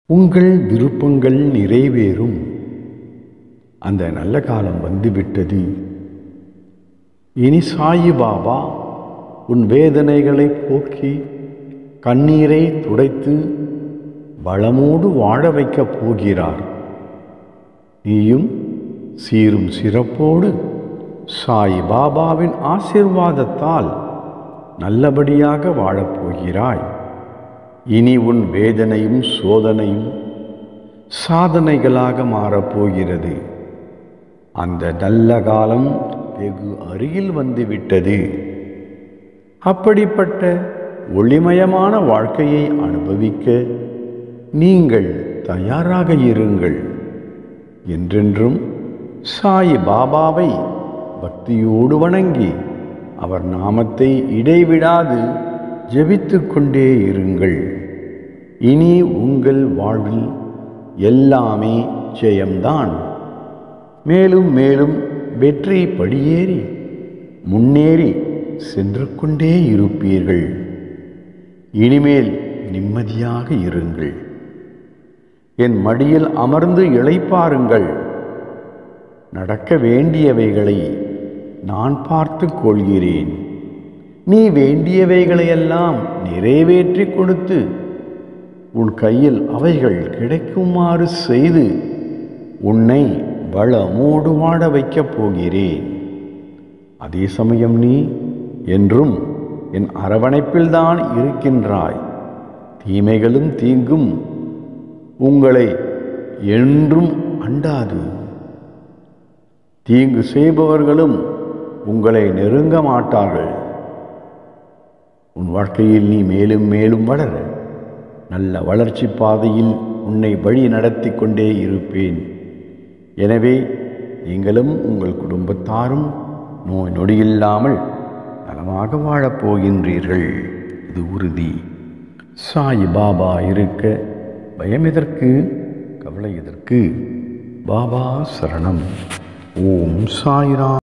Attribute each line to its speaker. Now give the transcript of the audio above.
Speaker 1: உங்கள் விருப்பங்கள் நிறைவேறும் அந்த நல்ல காலம் வந்துவிட்டது இனி சாயி பாபா உன் வேதனைகளை போக்கி கண்ணீரை துடைத்து வளமோடு வாழ வைக்கப் போகிறார் நீயும் சீரும் சிறப்போடு சாய் பாபாவின் ஆசிர்வாதத்தால் நல்லபடியாக வாழப்போகிறாய் இனி உன் வேதனையும் சோதனையும் சாதனைகளாக மாறப்போகிறது அந்த நல்ல காலம் வெகு அருகில் வந்துவிட்டது அப்படிப்பட்ட ஒளிமயமான வாழ்க்கையை அனுபவிக்க நீங்கள் தயாராக இருங்கள் என்றென்றும் சாய் பாபாவை பக்தியோடு வணங்கி அவர் நாமத்தை இடைவிடாது ஜெபித்து கொண்டே இருங்கள் இனி உங்கள் வாழ்வில் எல்லாமே ஜெயம்தான் மேலும் மேலும் வெற்றி படியேறி முன்னேறி சென்று கொண்டே இருப்பீர்கள் இனிமேல் நிம்மதியாக இருங்கள் என் மடியில் அமர்ந்து இளைப்பாருங்கள் நடக்க வேண்டியவைகளை நான் பார்த்து கொள்கிறேன் நீ வேண்டியவைகளையெல்லாம் நிறைவேற்றி கொடுத்து உன் கையில் அவைகள் கிடைக்குமாறு செய்து உன்னை வளமோடு வாழ வைக்கப் போகிறேன் அதே சமயம் நீ என்றும் என் அரவணைப்பில்தான் இருக்கின்றாய் தீமைகளும் தீங்கும் உங்களை என்றும் அண்டாது தீங்கு செய்பவர்களும் உங்களை நெருங்க மாட்டார்கள் உன் வாழ்க்கையில் நீ மேலும் மேலும் வளர நல்ல வளர்ச்சி பாதையில் உன்னை வழி நடத்தி கொண்டே இருப்பேன் எனவே நீங்களும் உங்கள் குடும்பத்தாரும் நோய் நொடியில்லாமல் நலமாக வாழப் போகின்றீர்கள் இது உறுதி சாய் பாபா இருக்க பயம் எதற்கு கவலை எதற்கு பாபா சரணம் ஓம் சாய்ராம்